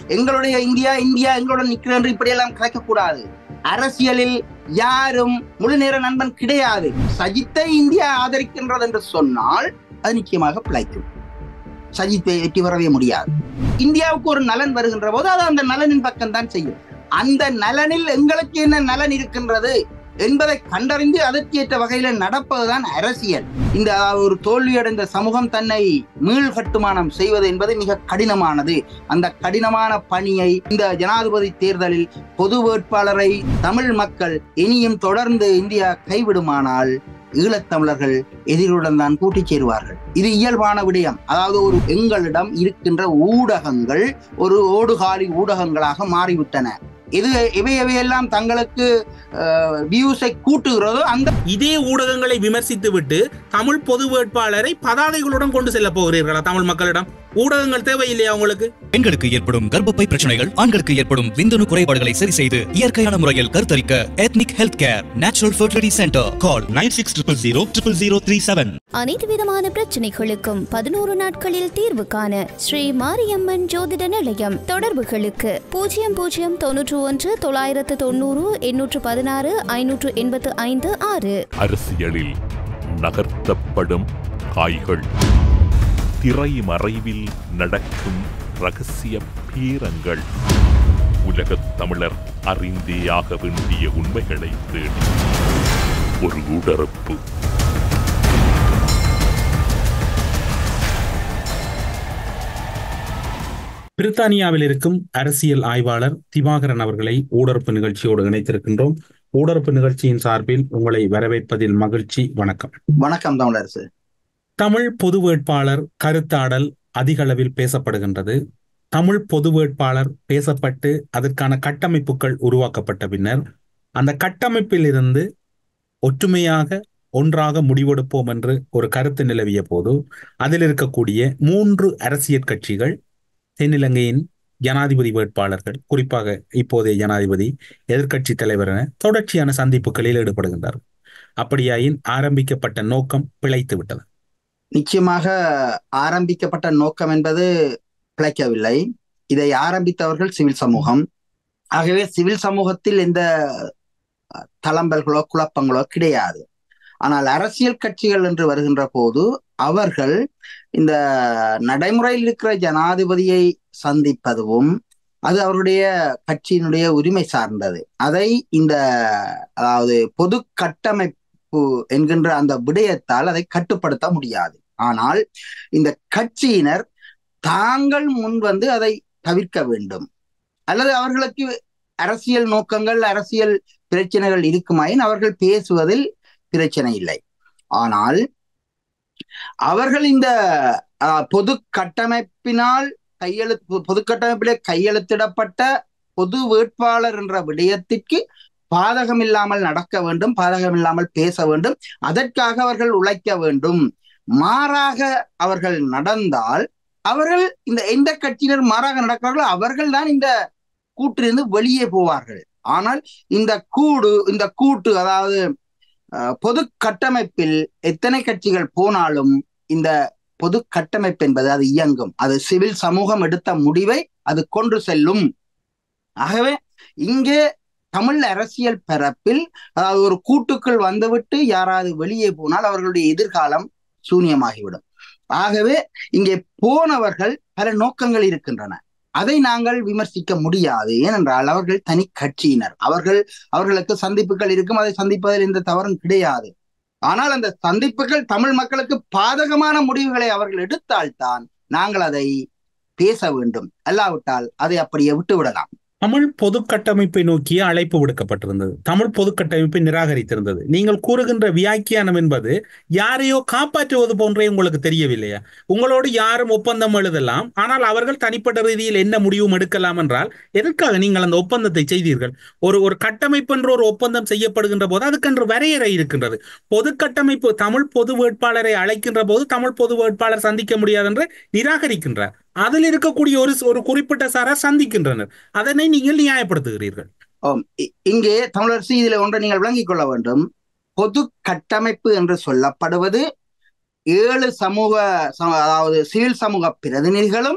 எங்களுடைய India India எங்களுடன் நிற்கிறது என்று இப்படியெல்லாம் கலைக்கக்கூடாது அரசியலில் யாரும் முழு நேர நண்பன் கிடையாது சஜித்தை இந்தியா ஆதரிக்கின்றது என்று சொன்னால் அது நிச்சயமாக பிழைக்கும் சஜித்தை வெற்றி பெறவே முடியாது இந்தியாவுக்கு ஒரு நலன் வருகின்ற போது அது அந்த நலனின் பக்கம் தான் செய்யும் அந்த நலனில் எங்களுக்கு என்ன நலன் இருக்கின்றது என்பதை கண்டறிந்து அதற்கேற்ற வகையில நடப்பதுதான் அரசியல் இந்த ஒரு தோல்வியடைந்த சமூகம் தன்னை மீள் கட்டுமானம் செய்வது என்பது மிக கடினமானது அந்த கடினமான பணியை இந்த ஜனாதிபதி தேர்தலில் பொது வேட்பாளரை தமிழ் மக்கள் இனியும் தொடர்ந்து இந்தியா கைவிடுமானால் ஈழத்தமிழர்கள் எதிரியுடன் தான் கூட்டிச் சேருவார்கள் இது இயல்பான விடயம் அதாவது ஒரு எங்களிடம் இருக்கின்ற ஊடகங்கள் ஒரு ஓடுகாலி ஊடகங்களாக மாறிவிட்டன இது இவை எவையெல்லாம் தங்களுக்கு வியூஸை கூட்டுகிறதோ அந்த இதே ஊடகங்களை விமர்சித்து விட்டு தமிழ் பொது வேட்பாளரை பதாதைகளுடன் கொண்டு செல்ல போகிறீர்களா தமிழ் மக்களிடம் ஊடகங்கள் தேவையில்லையா உங்களுக்கு பெண்களுக்கு ஏற்படும் கர்ப்பப்பை பிரச்சனைகள் ஆண்களுக்கு ஏற்படும் விந்தணு குறைபாடுகளை சரி செய்து இயற்கையான முறையில் கருத்தரிக்க ethnic health care natural fertility centre call nine six triple zero triple zero three seven அனைத்து விதமான பிரச்சனைகளுக்கும் பதினோரு நாட்களில் தீர்வு காண ஸ்ரீ மாரியம்மன் ஜோதிட நிலையம் தொடர்புகளுக்கு பூஜ்ஜியம் பூஜ்ஜியம் தொன்னூற்று ஒன்று தொள்ளாயிரத்து தொண்ணூறு எண்ணூற்று பதினாறு ஐநூற்று எண்பத்து ஐந்து ஆறு அரசியலில் நகர்த்தப்படும் காய்கள் திரைமறைவில் நடக்கும் ரகசிய பீரங்கள் உலகத் தமிழர் அறிந்தேயாக வேண்டிய உண்மைகளை தேடி ஒரு உடறப்பு பிரித்தானியாவில் இருக்கும் அரசியல் ஆய்வாளர் திவாகரன் அவர்களை ஊடறுப்பு நிகழ்ச்சியோடு இணைத்திருக்கின்றோம் ஊடறுப்பு நிகழ்ச்சியின் சார்பில் உங்களை வரவேற்பதில் மகிழ்ச்சி வணக்கம் வணக்கம் தமிழரசு தமிழ் பொது வேட்பாளர் கருத்தாடல் அதிக அளவில் பேசப்படுகின்றது தமிழ் பொது வேட்பாளர் பேசப்பட்டு அதற்கான கட்டமைப்புகள் உருவாக்கப்பட்ட பின்னர் அந்த கட்டமைப்பில் இருந்து ஒற்றுமையாக ஒன்றாக முடிவெடுப்போம் என்று ஒரு கருத்து நிலவிய போது அதில் இருக்கக்கூடிய மூன்று அரசியல் கட்சிகள் தென்னிலங்கையின் ஜனாதிபதி வேட்பாளர்கள் குறிப்பாக இப்போதைய ஜனாதிபதி எதிர்க்கட்சி தலைவர் என தொடர்ச்சியான சந்திப்புகளில் ஈடுபடுகின்றார் அப்படியாயின் ஆரம்பிக்கப்பட்ட நோக்கம் பிழைத்து விட்டது நிச்சயமாக ஆரம்பிக்கப்பட்ட நோக்கம் என்பது பிழைக்கவில்லை இதை ஆரம்பித்தவர்கள் சிவில் சமூகம் ஆகவே சிவில் சமூகத்தில் எந்த தளம்பல்களோ குழப்பங்களோ கிடையாது ஆனால் அரசியல் கட்சிகள் என்று வருகின்ற போது அவர்கள் இந்த நடைமுறையில் இருக்கிற ஜனாதிபதியை சந்திப்பதும் அது அவருடைய கட்சியினுடைய உரிமை சார்ந்தது அதை இந்த அதாவது பொது கட்டமைப்பு என்கின்ற அந்த விடயத்தால் அதை கட்டுப்படுத்த முடியாது ஆனால் இந்த கட்சியினர் தாங்கள் முன் வந்து அதை தவிர்க்க வேண்டும் அல்லது அவர்களுக்கு அரசியல் நோக்கங்கள் அரசியல் பிரச்சனைகள் இருக்குமாயின் அவர்கள் பேசுவதில் பிரச்சனை இல்லை ஆனால் அவர்கள் இந்த பொது கட்டமைப்பினால் கையெழுத்து பொது கட்டமைப்பிலே கையெழுத்திடப்பட்ட பொது வேட்பாளர் என்ற விடயத்திற்கு பாதகம் இல்லாமல் நடக்க வேண்டும் பாதகம் இல்லாமல் பேச வேண்டும் அதற்காக அவர்கள் உழைக்க வேண்டும் மாறாக அவர்கள் நடந்தால் அவர்கள் இந்த எந்த கட்சியினர் மாறாக நடக்கிறார்களோ அவர்கள் தான் இந்த கூட்டிலிருந்து வெளியே போவார்கள் ஆனால் இந்த கூடு இந்த கூட்டு அதாவது பொது கட்டமைப்பில் எத்தனை கட்சிகள் போனாலும் இந்த பொது கட்டமைப்பு என்பது அது இயங்கும் அது சிவில் சமூகம் எடுத்த முடிவை அது கொண்டு செல்லும் ஆகவே இங்கே தமிழ் அரசியல் பரப்பில் அதாவது ஒரு கூட்டுக்குள் வந்துவிட்டு யாராவது வெளியே போனால் அவர்களுடைய எதிர்காலம் சூன்யமாகிவிடும் ஆகவே இங்கே போனவர்கள் பல நோக்கங்கள் இருக்கின்றன அதை நாங்கள் விமர்சிக்க முடியாது ஏனென்றால் அவர்கள் தனி கட்சியினர் அவர்கள் அவர்களுக்கு சந்திப்புகள் இருக்கும் அதை சந்திப்பதில் எந்த தவறும் கிடையாது ஆனால் அந்த சந்திப்புகள் தமிழ் மக்களுக்கு பாதகமான முடிவுகளை அவர்கள் எடுத்தால்தான் நாங்கள் அதை பேச வேண்டும் அல்லாவிட்டால் அதை அப்படியே விட்டு விடலாம் தமிழ் பொது கட்டமைப்பை நோக்கிய அழைப்பு விடுக்கப்பட்டிருந்தது தமிழ் பொது கட்டமைப்பை நிராகரித்திருந்தது நீங்கள் கூறுகின்ற வியாக்கியானம் என்பது யாரையோ காப்பாற்றுவது போன்றே உங்களுக்கு தெரியவில்லையா உங்களோடு யாரும் ஒப்பந்தம் எழுதலாம் ஆனால் அவர்கள் தனிப்பட்ட ரீதியில் என்ன முடிவும் எடுக்கலாம் என்றால் எதற்காக நீங்கள் அந்த ஒப்பந்தத்தை செய்தீர்கள் ஒரு ஒரு கட்டமைப்பு என்ற ஒரு ஒப்பந்தம் செய்யப்படுகின்ற போது அதுக்கென்று வரையறை இருக்கின்றது பொது கட்டமைப்பு தமிழ் பொது வேட்பாளரை அழைக்கின்ற போது தமிழ் பொது வேட்பாளர் சந்திக்க முடியாது என்று நிராகரிக்கின்றார் அதில் இருக்கக்கூடிய ஒரு ஒரு குறிப்பிட்ட சாரார் சந்திக்கின்றனர் அதனை நீங்கள் நியாயப்படுத்துகிறீர்கள் இங்கே தமிழரசு இதுல ஒன்றை நீங்கள் விளங்கிக் கொள்ள வேண்டும் பொது கட்டமைப்பு என்று சொல்லப்படுவது ஏழு சமூக அதாவது சிவில் சமூக பிரதிநிதிகளும்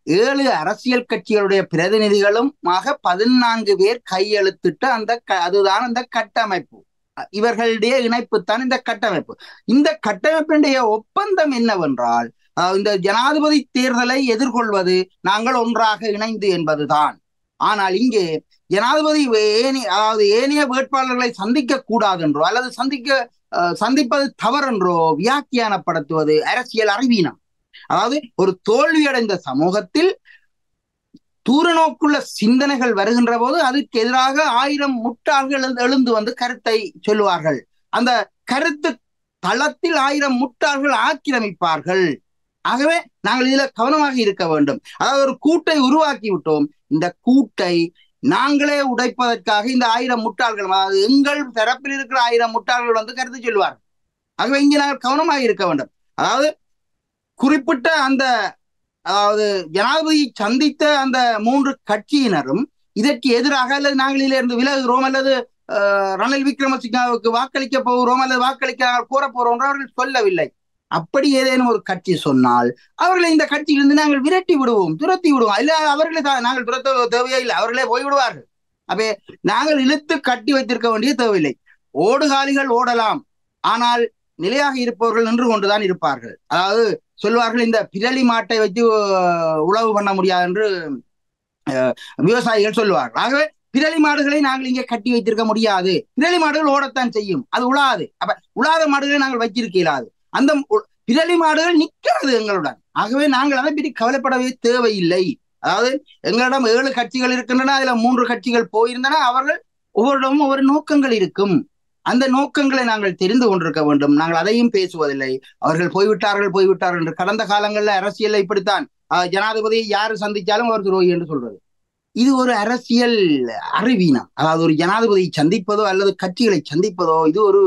ஏழு அரசியல் கட்சிகளுடைய பிரதிநிதிகளும் ஆக பதினான்கு பேர் கையெழுத்திட்ட அந்த க- அதுதான் அந்த கட்டமைப்பு அஹ் இவர்களுடைய இணைப்புத்தான் இந்த கட்டமைப்பு இந்த கட்டமைப்பினுடைய ஒப்பந்தம் என்னவென்றால் அஹ் இந்த ஜனாதிபதி தேர்தலை எதிர்கொள்வது நாங்கள் ஒன்றாக இணைந்து என்பதுதான் ஆனால் இங்கே ஜனாதிபதி ஏனி அதாவது ஏனைய வேட்பாளர்களை சந்திக்க கூடாது என்றோ அல்லது சந்திக்க அஹ், சந்திப்பது தவறென்றோ வியாக்கியானப்படுத்துவது அரசியல் அறிவீனம் அதாவது ஒரு தோல்வியடைந்த சமூகத்தில் தூரநோக்குள்ள சிந்தனைகள் வருகின்ற போது அதற்கு எதிராக ஆயிரம் முட்டாள்கள் எழுந்து- எழுந்து வந்து கருத்தை சொல்லுவார்கள் அந்த கருத்து தளத்தில் ஆயிரம் முட்டாள்கள் ஆக்கிரமிப்பார்கள் ஆகவே நாங்கள் இதுல கவனமாக இருக்க வேண்டும் அதாவது ஒரு கூட்டை உருவாக்கி விட்டோம் இந்த கூட்டை நாங்களே உடைப்பதற்காக இந்த ஆயிரம் முட்டாள்கள் அதாவது எங்கள் தரப்பில் இருக்கிற ஆயிரம் முட்டாள்கள் வந்து கருத்து சொல்லுவார்கள் ஆகவே இங்கே நாங்கள் கவனமாக இருக்க வேண்டும் அதாவது குறிப்பிட்ட அந்த அதாவது ஜனாதிபதியை சந்தித்த அந்த மூன்று கட்சியினரும் இதற்கு எதிராக அல்லது நாங்கள் இதிலிருந்து விலகுகிறோம் அல்லது அஹ், ரணில் விக்ரமசிங்காவுக்கு வாக்களிக்க போகிறோம் அல்லது வாக்களிக்க நாங்கள் கோரப் போறோம் என்று அவர்கள் சொல்லவில்லை அப்படி ஏதேனும் ஒரு கட்சி சொன்னால் அவர்களை இந்த கட்சியிலிருந்து நாங்கள் விரட்டி விடுவோம் துரத்தி விடுவோம் இல்ல அவர்களை தா- நாங்கள் துரத்த தேவையே இல்லை அவர்களே போய்விடுவார்கள் அப்பே நாங்கள் இழுத்து கட்டி வைத்திருக்க வேண்டிய தேவையில்லை ஓடுகாலிகள் ஓடலாம் ஆனால் நிலையாக இருப்பவர்கள் நின்று கொண்டுதான் இருப்பார்கள் அதாவது சொல்வார்கள் இந்த பிரளி மாட்டை வைத்து அஹ், உழவு பண்ண முடியாது என்று அஹ், விவசாயிகள் சொல்லுவார்கள் ஆகவே பிரளி மாடுகளை நாங்கள் இங்கே கட்டி வைத்திருக்க முடியாது பிரளி மாடுகள் ஓடத்தான் செய்யும் அது உழாது அப்ப உழாத மாடுகளை நாங்கள் வைத்திருக்க இயலாது அந்த உ- பிரளி மாடுகள் நிற்காது எங்களுடன் ஆகவே நாங்கள் அதை பற்றி கவலைப்படவே தேவையில்லை அதாவது எங்களிடம் ஏழு கட்சிகள் இருக்கின்றன அதுல மூன்று கட்சிகள் போயிருந்தன அவர்கள் ஒவ்வொருடமும் ஒவ்வொரு நோக்கங்கள் இருக்கும் அந்த நோக்கங்களை நாங்கள் தெரிந்து கொண்டிருக்க வேண்டும் நாங்கள் அதையும் பேசுவதில்லை அவர்கள் போய்விட்டார்கள் போய்விட்டார்கள் என்று கடந்த காலங்களில் அரசியல்ல இப்படித்தான் ஆஹ் ஜனாதிபதியை யாரு சந்திச்சாலும் அவர் துரோகி என்று சொல்றது இது ஒரு அரசியல் அறிவீனம் அதாவது ஒரு ஜனாதிபதியை சந்திப்பதோ அல்லது கட்சிகளை சந்திப்பதோ இது ஒரு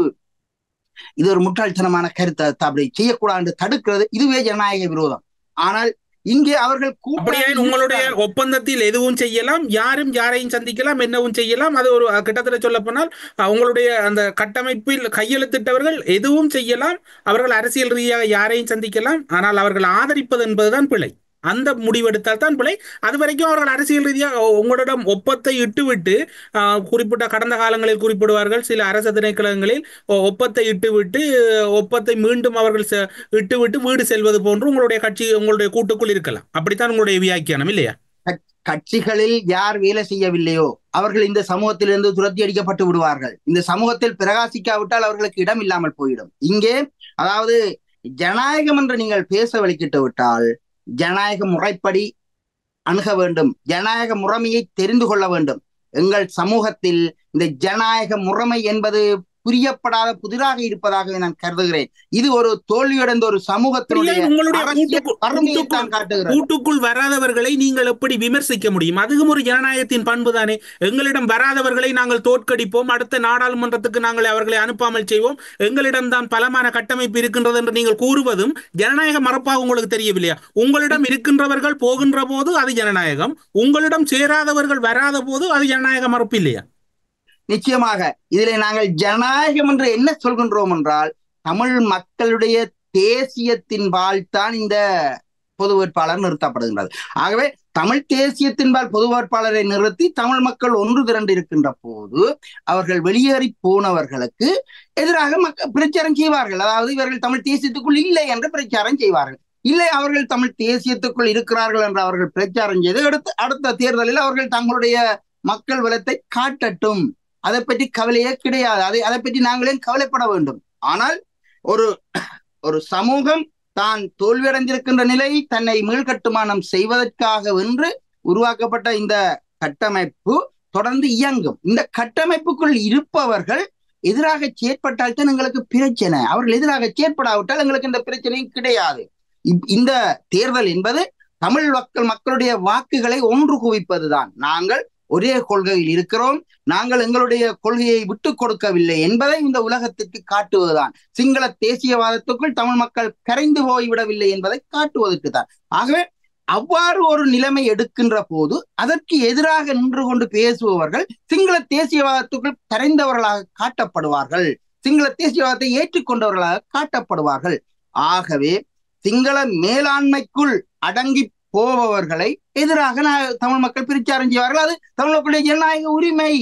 இது ஒரு முட்டாள்தனமான கருத்தை த- அப்படி செய்யக்கூடாது என்று தடுக்கிறது இதுவே ஜனநாயக விரோதம் ஆனால் இங்கே அவர்கள் அப்படியே கூட்டாக உங்களுடைய ஒப்பந்தத்தில் எதுவும் செய்யலாம் யாரும் யாரையும் சந்திக்கலாம் என்னவும் செய்யலாம் அது ஒரு அஹ், கிட்டத்தட்ட சொல்ல போனால் உங்களுடைய அந்த கட்டமைப்பில் கையெழுத்திட்டவர்கள் எதுவும் செய்யலாம் அவர்கள் அரசியல் ரீதியாக யாரையும் சந்திக்கலாம் ஆனால் அவர்கள் ஆதரிப்பது என்பதுதான் பிழை அந்த முடிவெடுத்தால் தான் பிழை அது வரைக்கும் அவர்கள் அரசியல் ரீதியாக உ- உங்களிடம் ஒப்பத்தை இட்டுவிட்டு ஆஹ், குறிப்பிட்ட கடந்த காலங்களில் குறிப்பிடுவார்கள் சில அரசு திணைக்களங்களில் ஒ- ஒப்பத்தை இட்டுவிட்டு ஒப்பத்தை மீண்டும் அவர்கள் செ- இட்டுவிட்டு வீடு செல்வது போன்று உங்களுடைய கட்சி உங்களுடைய கூட்டுக்குள் இருக்கலாம் அப்படித்தான் உங்களுடைய வியாக்கியானம் இல்லையா கட்சிகளில் யார் வேலை செய்யவில்லையோ அவர்கள் இந்த சமூகத்திலிருந்து துரத்தி அடிக்கப்பட்டு விடுவார்கள் இந்த சமூகத்தில் பிரகாசிக்காவிட்டால் அவர்களுக்கு இடம் இல்லாமல் போயிடும் இங்கே அதாவது ஜனநாயகம் என்று நீங்கள் பேச வலிக்கிட்டு விட்டால் ஜனநாயக முறைப்படி அணுக வேண்டும் ஜனநாயக முறைமையை தெரிந்து கொள்ள வேண்டும் எங்கள் சமூகத்தில் இந்த ஜனநாயக முறைமை என்பது புரியப்படாத புதிராக இருப்பதாக நான் கருதுகிறேன் இது ஒரு தோல்வியடைந்த ஒரு சமூகத்தினுடைய அப்படியே உங்களுடைய அரசியல் கூட்டுக்குள் வறுமையை தான் கூட்டுக்குள் காட்டுகிறது கூட்டுக்குள் வராதவர்களை நீங்கள் எப்படி விமர்சிக்க முடியும் அதுவும் ஒரு ஜனநாயகத்தின் பண்பு தானே எங்களிடம் வராதவர்களை நாங்கள் தோற்கடிப்போம் அடுத்த நாடாளுமன்றத்துக்கு நாங்கள் அவர்களை அனுப்பாமல் செய்வோம் எங்களிடம் தான் பலமான கட்டமைப்பு இருக்கின்றது என்று நீங்கள் கூறுவதும் ஜனநாயக மரப்பாக உங்களுக்கு தெரியவில்லையா உங்களிடம் இருக்கின்றவர்கள் போகின்ற போது அது ஜனநாயகம் உங்களிடம் சேராதவர்கள் வராத போது அது ஜனநாயக மரப்பு இல்லையா நிச்சயமாக இதிலே நாங்கள் ஜனநாயகம் என்று என்ன சொல்கின்றோம் என்றால் தமிழ் மக்களுடைய தேசியத்தின் தான் இந்த பொது வேட்பாளர் நிறுத்தப்படுகின்றது ஆகவே தமிழ் தேசியத்தின்பால் பொது வேட்பாளரை நிறுத்தி தமிழ் மக்கள் ஒன்று திரண்டு இருக்கின்ற போது அவர்கள் வெளியேறி போனவர்களுக்கு எதிராக மக்க பிரச்சாரம் செய்வார்கள் அதாவது இவர்கள் தமிழ் தேசியத்துக்குள் இல்லை என்று பிரச்சாரம் செய்வார்கள் இல்லை அவர்கள் தமிழ் தேசியத்துக்குள் இருக்கிறார்கள் என்று அவர்கள் பிரச்சாரம் செய்து அடுத்த அடுத்த தேர்தலில் அவர்கள் தங்களுடைய மக்கள் பலத்தை காட்டட்டும் அதை பற்றி கவலையே கிடையாது அதை அதை பற்றி நாங்களே கவலைப்பட வேண்டும் ஆனால் ஒரு ஒரு சமூகம் தான் தோல்வியடைந்திருக்கின்ற நிலை தன்னை மீள்கட்டுமானம் செய்வதற்காக வென்று உருவாக்கப்பட்ட இந்த கட்டமைப்பு தொடர்ந்து இயங்கும் இந்த கட்டமைப்புக்குள் இருப்பவர்கள் எதிராக செயற்பட்டால் தான் எங்களுக்கு பிரச்சனை அவர்கள் எதிராக செயற்படாவிட்டால் எங்களுக்கு இந்த பிரச்சனையும் கிடையாது இப்- இந்த தேர்தல் என்பது தமிழ் மக்கள் மக்களுடைய வாக்குகளை ஒன்று குவிப்பதுதான் நாங்கள் ஒரே கொள்கையில் இருக்கிறோம் நாங்கள் எங்களுடைய கொள்கையை விட்டுக் கொடுக்கவில்லை என்பதை இந்த உலகத்திற்கு காட்டுவதுதான் சிங்கள தேசியவாதத்துக்குள் தமிழ் மக்கள் கரைந்து போய்விடவில்லை என்பதை காட்டுவதற்கு தான் ஆகவே அவ்வாறு ஒரு நிலைமை எடுக்கின்ற போது அதற்கு எதிராக நின்று கொண்டு பேசுபவர்கள் சிங்கள தேசியவாதத்துக்குள் கரைந்தவர்களாக காட்டப்படுவார்கள் சிங்கள தேசியவாதத்தை ஏற்றுக்கொண்டவர்களாக காட்டப்படுவார்கள் ஆகவே சிங்கள மேலாண்மைக்குள் அடங்கி போபவர்களை எதிராக நான் தமிழ் மக்கள் பிரச்சாரம் செய்வார்கள் அது தமிழ் மக்களுடைய ஜனநாயக உரிமை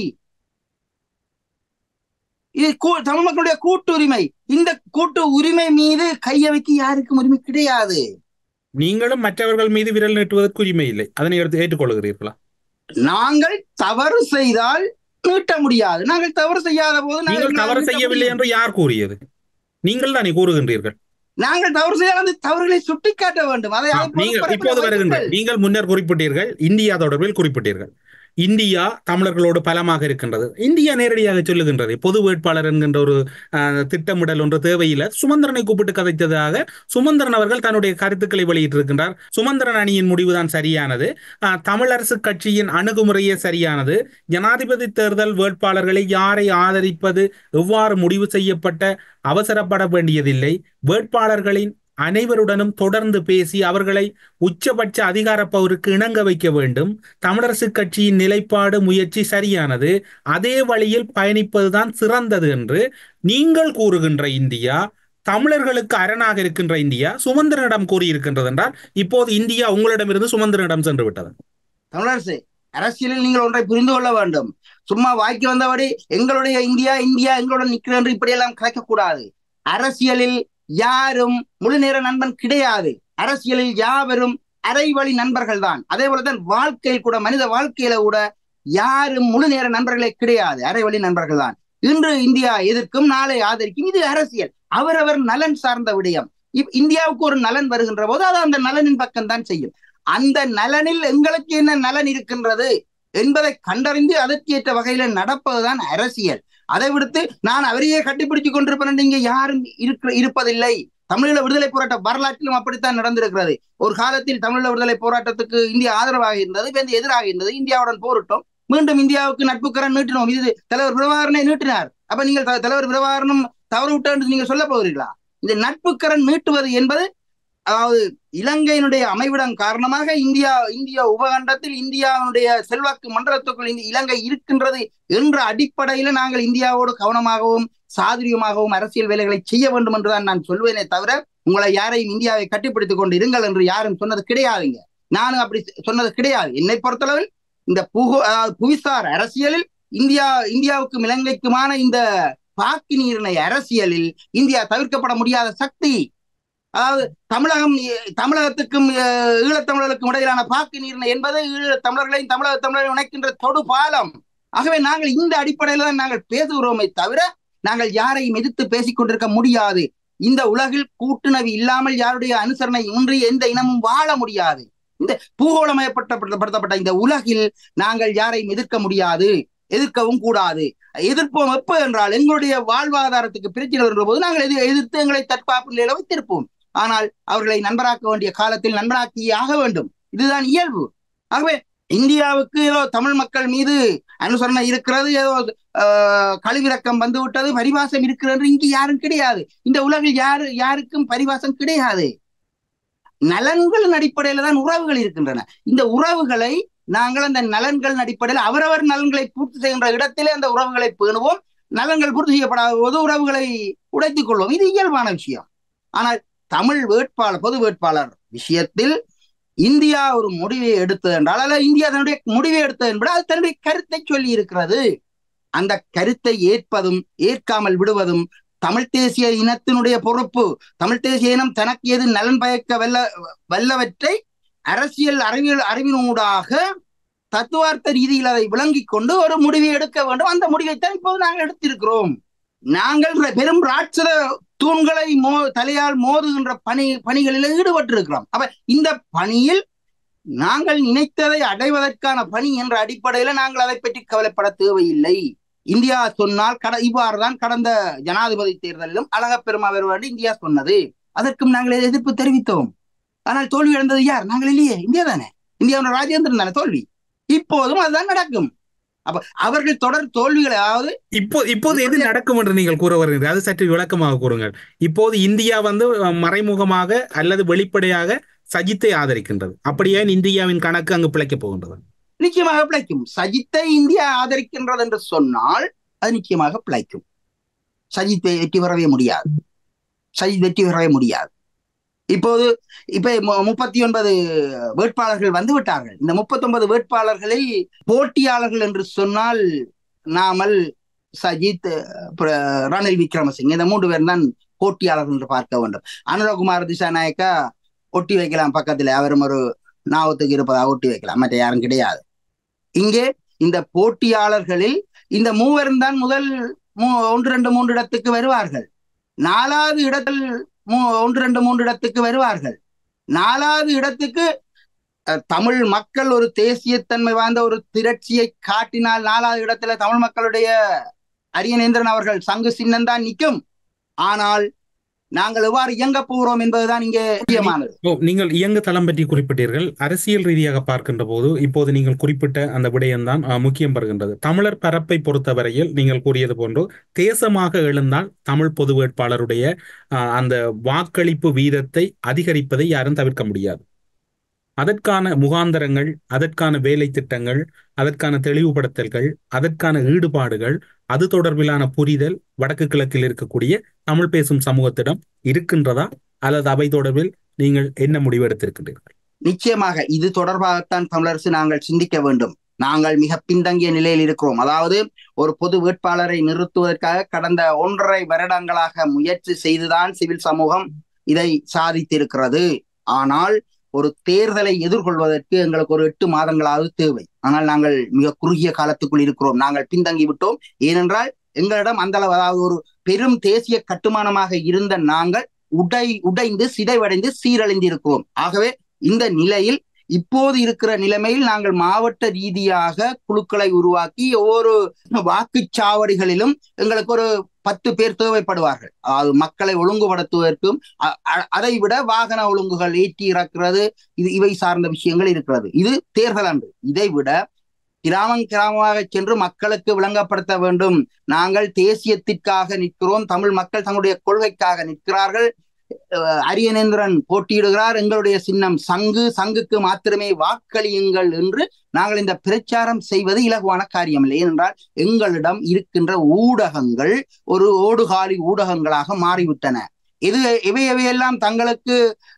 இது கூ- தமிழ் மக்களுடைய கூட்டு உரிமை இந்த கூட்டு உரிமை மீது கைய வைக்க யாருக்கும் உரிமை கிடையாது நீங்களும் மற்றவர்கள் மீது விரல் நீட்டுவதற்கு உரிமை இல்லை அதனை எடுத்து ஏற்றுக்கொள்கிறீர்களா நாங்கள் தவறு செய்தால் நீட்ட முடியாது நாங்கள் தவறு செய்யாத போது நாங்கள் நீங்கள் தவறு நீட்ட செய்யவில்லை முடியும். என்று யார் கூறியது நீங்கள் தானே கூறுகின்றீர்கள் நாங்கள் தவறு செய்தால் அந்த தவறுகளை சுட்டிக்காட்ட வேண்டும் அதை ஆ, அதை நீங்கள் பொறுப்பேற்க இப்போது வருகின்ற வையுங்கள். நீங்கள் முன்னர் குறிப்பிட்டீர்கள் இந்தியா தொடர்பில் குறிப்பிட்டீர்கள் இந்தியா தமிழர்களோடு பலமாக இருக்கின்றது இந்தியா நேரடியாக சொல்லுகின்றது பொது வேட்பாளர் என்கின்ற ஒரு ஆஹ், திட்டமிடல் ஒன்று தேவையில்லை சுமந்திரனை கூப்பிட்டு கதைத்ததாக சுமந்திரன் அவர்கள் தன்னுடைய கருத்துக்களை வெளியிட்டிருக்கின்றார் சுமந்திரன் அணியின் முடிவுதான் சரியானது ஆஹ், தமிழரசு கட்சியின் அணுகுமுறையே சரியானது ஜனாதிபதி தேர்தல் வேட்பாளர்களை யாரை ஆதரிப்பது எவ்வாறு முடிவு செய்யப்பட்ட அவசரப்பட வேண்டியதில்லை வேட்பாளர்களின் அனைவருடனும் தொடர்ந்து பேசி அவர்களை உச்சபட்ச அதிகார பவருக்கு இணங்க வைக்க வேண்டும் தமிழரசு கட்சியின் நிலைப்பாடு முயற்சி சரியானது அதே வழியில் பயணிப்பதுதான் சிறந்தது என்று நீங்கள் கூறுகின்ற இந்தியா தமிழர்களுக்கு அரணாக இருக்கின்ற இந்தியா சுமந்திரனிடம் கூறியிருக்கின்றது என்றால் இப்போது இந்தியா உங்களிடமிருந்து சுமந்திரனிடம் சென்று விட்டது தமிழரசு அரசியலில் நீங்கள் ஒன்றை புரிந்து கொள்ள வேண்டும் சும்மா வாய்க்கு வந்தபடி எங்களுடைய இந்தியா இந்தியா எங்களுடன் நிற்கிறது என்று இப்படியெல்லாம் கலைக்கக்கூடாது அரசியலில் யாரும் முழு நேர நண்பன் கிடையாது அரசியலில் யாவரும் அரைவழி நண்பர்கள் தான் அதே போலதான் வாழ்க்கையில் கூட மனித வாழ்க்கையில கூட யாரும் முழு நேர நண்பர்களே கிடையாது அரைவழி நண்பர்கள் தான் இன்று இந்தியா எதிர்க்கும் நாளை ஆதரிக்கும் இது அரசியல் அவரவர் நலன் சார்ந்த விடயம் இப்- இந்தியாவுக்கு ஒரு நலன் வருகின்ற போது அது அந்த நலனின் பக்கம் தான் செய்யும் அந்த நலனில் எங்களுக்கு என்ன நலன் இருக்கின்றது என்பதை கண்டறிந்து அதற்கேற்ற வகையில நடப்பதுதான் அரசியல் அதை விடுத்து நான் அவரையே கட்டிப்பிடிச்சு கொண்டிருப்பேன் என்று இங்க யாரும் இருக்க இருப்பதில்லை தமிழீழ விடுதலை போராட்ட வரலாற்றிலும் அப்படித்தான் நடந்திருக்கிறது ஒரு காலத்தில் தமிழீழ விடுதலை போராட்டத்துக்கு இந்தியா ஆதரவாக இருந்தது இப்ப இந்த எதிராக இருந்தது இந்தியாவுடன் போரிட்டோம் மீண்டும் இந்தியாவுக்கு நட்புக்கரம் நீட்டினோம் இது தலைவர் பிரபாகரனை நீட்டினார் அப்ப நீங்கள் த- தலைவர் பிரபாகரனும் தவறு விட்டு என்று நீங்க சொல்ல போகிறீர்களா இந்த நட்புக்கரம் நீட்டுவது என்பது அதாவது இலங்கையினுடைய அமைவிடம் காரணமாக இந்தியா இந்தியா உபகண்டத்தில் இந்தியாவினுடைய செல்வாக்கு மண்டலத்துக்குள் இந்த இலங்கை இருக்கின்றது என்ற அடிப்படையில நாங்கள் இந்தியாவோடு கவனமாகவும் சாதுரியமாகவும் அரசியல் வேலைகளை செய்ய வேண்டும் என்றுதான் நான் சொல்வேனே தவிர உங்களை யாரையும் இந்தியாவை கட்டிப்பிடித்துக் கொண்டு இருங்கள் என்று யாரும் சொன்னது கிடையாதுங்க நானும் அப்படி சொன்னது கிடையாது என்னை பொறுத்தளவில் இந்த புகு அதாவது புவிசார் அரசியலில் இந்தியா இந்தியாவுக்கும் இலங்கைக்குமான இந்த பாக்கி நீரிணை அரசியலில் இந்தியா தவிர்க்கப்பட முடியாத சக்தி அதாவது தமிழகம் அஹ், தமிழகத்துக்கும் அஹ், ஈழத்தமிழர்களுக்கும் இடையிலான பாக்கு நீர்ணை என்பது ஈழத் தமிழர்களையும் தமிழக தமிழரை இணைக்கின்ற தொடு பாலம் ஆகவே நாங்கள் இந்த அடிப்படையில தான் நாங்கள் பேசுகிறோமே தவிர நாங்கள் யாரையும் எதிர்த்து பேசிக் கொண்டிருக்க முடியாது இந்த உலகில் கூட்டுணர்வு இல்லாமல் யாருடைய அனுசரணை இன்றி எந்த இனமும் வாழ முடியாது இந்த பூகோளமயப்படுத்தப்பட்ட இந்த உலகில் நாங்கள் யாரையும் எதிர்க்க முடியாது எதிர்க்கவும் கூடாது எதிர்ப்போம் எப்ப என்றால் எங்களுடைய வாழ்வாதாரத்துக்கு பிரச்சனை வருகிற போது நாங்கள் எதிர் எதிர்த்து எங்களை தற்காப்பு நிலையில வைத்திருப்போம் ஆனால் அவர்களை நண்பராக்க வேண்டிய காலத்தில் நண்பராக்கியே ஆக வேண்டும் இதுதான் இயல்பு ஆகவே இந்தியாவுக்கு ஏதோ தமிழ் மக்கள் மீது அனுசரணை இருக்கிறது ஏதோ ஆஹ், கழிவிறக்கம் வந்து விட்டது பரிவாசம் இருக்கிறது இங்கு யாரும் கிடையாது இந்த உலகில் யாரு யாருக்கும் பரிவாசம் கிடையாது நலன்களின் அடிப்படையில தான் உறவுகள் இருக்கின்றன இந்த உறவுகளை நாங்கள் அந்த நலன்களின் அடிப்படையில் அவரவர் நலன்களை பூர்த்தி செய்கின்ற இடத்திலே அந்த உறவுகளை பேணுவோம் நலன்கள் பூர்த்தி செய்யப்படாத போது உறவுகளை உடைத்துக் கொள்வோம் இது இயல்பான விஷயம் ஆனால் தமிழ் வேட்பாளர் பொது வேட்பாளர் விஷயத்தில் இந்தியா ஒரு முடிவை எடுத்தது என்றால் அல்ல இந்தியா தன்னுடைய முடிவை எடுத்தது என்பது அது தன்னுடைய கருத்தை சொல்லி இருக்கிறது அந்த கருத்தை ஏற்பதும் ஏற்காமல் விடுவதும் தமிழ் தேசிய இனத்தினுடைய பொறுப்பு தமிழ் தேசிய இனம் தனக்கு எது நலன் பயக்க வல்ல வல்லவற்றை அரசியல் அறிவியல் அறிவினூடாக தத்துவார்த்த ரீதியில் அதை விளங்கிக் கொண்டு ஒரு முடிவை எடுக்க வேண்டும் அந்த முடிவைத்தான் இப்போது நாங்கள் எடுத்திருக்கிறோம் நாங்கள் ர- பெரும் ராட்சத தூண்களை மோ தலையால் மோதுகின்ற பணி பணிகளில் ஈடுபட்டிருக்கிறோம் அப்ப இந்த பணியில் நாங்கள் நினைத்ததை அடைவதற்கான பணி என்ற அடிப்படையில நாங்கள் அதை பற்றி கவலைப்பட தேவையில்லை இந்தியா சொன்னால் கட இவ்வாறுதான் கடந்த ஜனாதிபதி தேர்தலிலும் அழகப்பெருமா வருவாடு இந்தியா சொன்னது அதற்கும் நாங்கள் எதிர்ப்பு தெரிவித்தோம் ஆனால் தோல்வி இழந்தது யார் நாங்கள் இல்லையே இந்தியா தானே இந்தியாவோட ராஜேந்திரன் தானே தோல்வி இப்போதும் அதுதான் நடக்கும் அப்ப அவர்கள் தொடர் தோல்விகளை அதாவது இப்போ இப்போது எது நடக்கும் என்று நீங்கள் கூற வருகிறீர்கள் அது சற்று விளக்கமாக கூறுங்கள் இப்போது இந்தியா வந்து அஹ், மறைமுகமாக அல்லது வெளிப்படையாக சஜித்தை ஆதரிக்கின்றது அப்படியே இந்தியாவின் கணக்கு அங்கு பிழைக்கப் போகின்றது நிச்சயமாக பிழைக்கும் சஜித்தை இந்தியா ஆதரிக்கின்றது என்று சொன்னால் அது நிச்சயமாக பிழைக்கும் சஜித்தை வெற்றி பெறவே முடியாது சஜித் வெற்றி பெறவே முடியாது இப்போது இப்ப மு- முப்பத்தி ஒன்பது வேட்பாளர்கள் வந்து விட்டார்கள் இந்த முப்பத்தி ஒன்பது வேட்பாளர்களில் போட்டியாளர்கள் என்று சொன்னால் நாமல் சஜித் அப்புறம் ரணில் விக்ரமசிங்க இந்த மூன்று பேர் தான் போட்டியாளர்கள் என்று பார்க்க வேண்டும் அனுரகுமார் திசாநாயக்கா ஒட்டி வைக்கலாம் பக்கத்துல அவரும் ஒரு நாவத்துக்கு இருப்பதாக ஒட்டி வைக்கலாம் மற்ற யாரும் கிடையாது இங்கே இந்த போட்டியாளர்களில் இந்த மூவரும் தான் முதல் மூ- ஒன்று ரெண்டு மூன்று இடத்துக்கு வருவார்கள் நாலாவது இடத்தில் மூ- ஒன்று ரெண்டு மூன்று இடத்துக்கு வருவார்கள் நாலாவது இடத்துக்கு அஹ், தமிழ் மக்கள் ஒரு தேசியத்தன்மை வாய்ந்த ஒரு திரட்சியை காட்டினால் நாலாவது இடத்துல தமிழ் மக்களுடைய அரியநேந்திரன் அவர்கள் சங்கு சின்னம் தான் நிற்கும் ஆனால் நாங்கள் எவ்வாறு இயங்கப் போகிறோம் என்பதுதான் இங்கே முக்கியமானது ஓ நீங்கள் இயங்கு தளம் பற்றி குறிப்பிட்டீர்கள் அரசியல் ரீதியாக பார்க்கின்ற போது இப்போது நீங்கள் குறிப்பிட்ட அந்த விடயம்தான் அஹ், முக்கியம் பெறுகின்றது தமிழர் பரப்பை பொறுத்தவரையில் நீங்கள் கூறியது போன்று தேசமாக எழுந்தால் தமிழ் பொது வேட்பாளருடைய அஹ், அந்த வாக்களிப்பு வீதத்தை அதிகரிப்பதை யாரும் தவிர்க்க முடியாது அதற்கான முகாந்தரங்கள் அதற்கான வேலை திட்டங்கள் அதற்கான தெளிவுபடுத்தல்கள் அதற்கான ஈடுபாடுகள் அது தொடர்பிலான புரிதல் வடக்கு கிழக்கில் இருக்கக்கூடிய தமிழ் பேசும் சமூகத்திடம் இருக்கின்றதா அல்லது அவை தொடர்பில் நீங்கள் என்ன முடிவு எடுத்திருக்கின்றீர்கள் நிச்சயமாக இது தொடர்பாகத்தான் தமிழரசு நாங்கள் சிந்திக்க வேண்டும் நாங்கள் மிக பின்தங்கிய நிலையில் இருக்கிறோம் அதாவது ஒரு பொது வேட்பாளரை நிறுத்துவதற்காக கடந்த ஒன்றரை வருடங்களாக முயற்சி செய்துதான் சிவில் சமூகம் இதை சாதித்திருக்கிறது ஆனால் ஒரு தேர்தலை எதிர்கொள்வதற்கு எங்களுக்கு ஒரு எட்டு மாதங்களாவது தேவை ஆனால் நாங்கள் மிக குறுகிய காலத்துக்குள் இருக்கிறோம் நாங்கள் பின்தங்கி விட்டோம் ஏனென்றால் எங்களிடம் அந்த அளவு அதாவது ஒரு பெரும் தேசிய கட்டுமானமாக இருந்த நாங்கள் உடை உடைந்து சிதைவடைந்து சீரழிந்து இருக்கிறோம் ஆகவே இந்த நிலையில் இப்போது இருக்கிற நிலைமையில் நாங்கள் மாவட்ட ரீதியாக குழுக்களை உருவாக்கி ஒவ்வொரு வாக்குச்சாவடிகளிலும் எங்களுக்கு ஒரு பத்து பேர் தேவைப்படுவார்கள் அதாவது மக்களை ஒழுங்குபடுத்துவதற்கும் அ- அ- அதை விட வாகன ஒழுங்குகள் ஏற்றி இறக்கிறது இது இவை சார்ந்த விஷயங்கள் இருக்கிறது இது தேர்தல் அன்று இதை விட கிராமம் கிராமமாக சென்று மக்களுக்கு விளங்கப்படுத்த வேண்டும் நாங்கள் தேசியத்திற்காக நிற்கிறோம் தமிழ் மக்கள் தங்களுடைய கொள்கைக்காக நிற்கிறார்கள் அஹ் அரியநேந்திரன் போட்டியிடுகிறார் எங்களுடைய சின்னம் சங்கு சங்குக்கு மாத்திரமே வாக்களியுங்கள் என்று நாங்கள் இந்த பிரச்சாரம் செய்வது இலகுவான காரியம் இல்லை ஏனென்றால் எங்களிடம் இருக்கின்ற ஊடகங்கள் ஒரு ஓடுகாலி ஊடகங்களாக மாறிவிட்டன இது எவை எவையெல்லாம் தங்களுக்கு